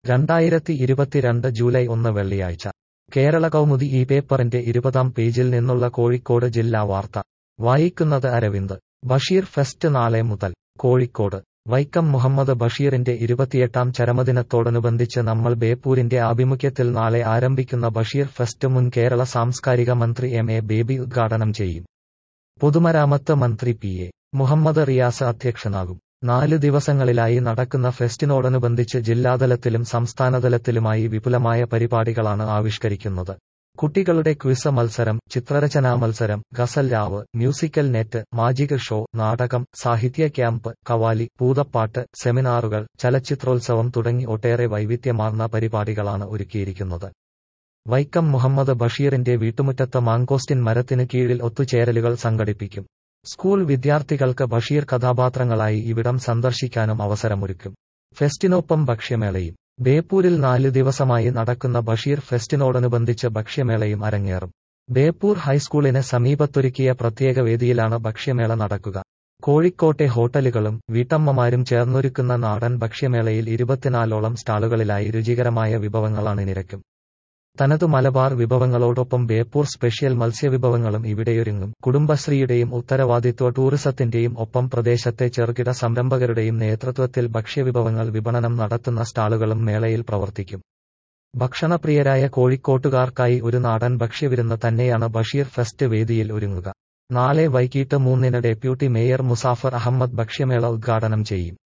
രണ്ടായിരത്തി ഇരുപത്തിരണ്ട് ജൂലൈ ഒന്ന് വെള്ളിയാഴ്ച കേരള കൗമുദി ഈ പേപ്പറിന്റെ ഇരുപതാം പേജിൽ നിന്നുള്ള കോഴിക്കോട് ജില്ലാ വാർത്ത വായിക്കുന്നത് അരവിന്ദ് ബഷീർ ഫെസ്റ്റ് നാളെ മുതൽ കോഴിക്കോട് വൈക്കം മുഹമ്മദ് ബഷീറിന്റെ ഇരുപത്തിയെട്ടാം ചരമദിനത്തോടനുബന്ധിച്ച് നമ്മൾ ബേപ്പൂരിന്റെ ആഭിമുഖ്യത്തിൽ നാളെ ആരംഭിക്കുന്ന ബഷീർ ഫെസ്റ്റ് മുൻ കേരള സാംസ്കാരിക മന്ത്രി എം എ ബേബി ഉദ്ഘാടനം ചെയ്യും പൊതുമരാമത്ത് മന്ത്രി പി എ മുഹമ്മദ് റിയാസ് അധ്യക്ഷനാകും നാല് ദിവസങ്ങളിലായി നടക്കുന്ന ഫെസ്റ്റിനോടനുബന്ധിച്ച് ജില്ലാതലത്തിലും സംസ്ഥാനതലത്തിലുമായി വിപുലമായ പരിപാടികളാണ് ആവിഷ്കരിക്കുന്നത് കുട്ടികളുടെ ക്വിസ് മത്സരം ചിത്രരചനാ മത്സരം ഗസൽ രാവ് മ്യൂസിക്കൽ നെറ്റ് മാജിക് ഷോ നാടകം സാഹിത്യ ക്യാമ്പ് കവാലി പൂതപ്പാട്ട് സെമിനാറുകൾ ചലച്ചിത്രോത്സവം തുടങ്ങി ഒട്ടേറെ വൈവിധ്യമാർന്ന പരിപാടികളാണ് ഒരുക്കിയിരിക്കുന്നത് വൈക്കം മുഹമ്മദ് ബഷീറിന്റെ വീട്ടുമുറ്റത്ത് മാങ്കോസ്റ്റിൻ മരത്തിന് കീഴിൽ ഒത്തുചേരലുകൾ സംഘടിപ്പിക്കും സ്കൂൾ വിദ്യാർത്ഥികൾക്ക് ബഷീർ കഥാപാത്രങ്ങളായി ഇവിടം സന്ദർശിക്കാനും അവസരമൊരുക്കും ഫെസ്റ്റിനൊപ്പം ഭക്ഷ്യമേളയും ബേപ്പൂരിൽ നാല് ദിവസമായി നടക്കുന്ന ബഷീർ ഫെസ്റ്റിനോടനുബന്ധിച്ച് ഭക്ഷ്യമേളയും അരങ്ങേറും ബേപ്പൂർ ഹൈസ്കൂളിന് സമീപത്തൊരുക്കിയ പ്രത്യേക വേദിയിലാണ് ഭക്ഷ്യമേള നടക്കുക കോഴിക്കോട്ടെ ഹോട്ടലുകളും വീട്ടമ്മമാരും ചേർന്നൊരുക്കുന്ന നാടൻ ഭക്ഷ്യമേളയിൽ ഇരുപത്തിനാലോളം സ്റ്റാളുകളിലായി രുചികരമായ വിഭവങ്ങളാണ് നിരക്കും തനതു മലബാർ വിഭവങ്ങളോടൊപ്പം ബേപ്പൂർ സ്പെഷ്യൽ മത്സ്യവിഭവങ്ങളും ഇവിടെയൊരുങ്ങും കുടുംബശ്രീയുടെയും ഉത്തരവാദിത്വ ടൂറിസത്തിന്റെയും ഒപ്പം പ്രദേശത്തെ ചെറുകിട സംരംഭകരുടെയും നേതൃത്വത്തിൽ ഭക്ഷ്യവിഭവങ്ങൾ വിപണനം നടത്തുന്ന സ്റ്റാളുകളും മേളയിൽ പ്രവർത്തിക്കും ഭക്ഷണപ്രിയരായ കോഴിക്കോട്ടുകാർക്കായി ഒരു നാടൻ ഭക്ഷ്യവിരുന്ന് തന്നെയാണ് ബഷീർ ഫെസ്റ്റ് വേദിയിൽ ഒരുങ്ങുക നാളെ വൈകിട്ട് മൂന്നിന് ഡെപ്യൂട്ടി മേയർ മുസാഫർ അഹമ്മദ് ഭക്ഷ്യമേള ഉദ്ഘാടനം ചെയ്യും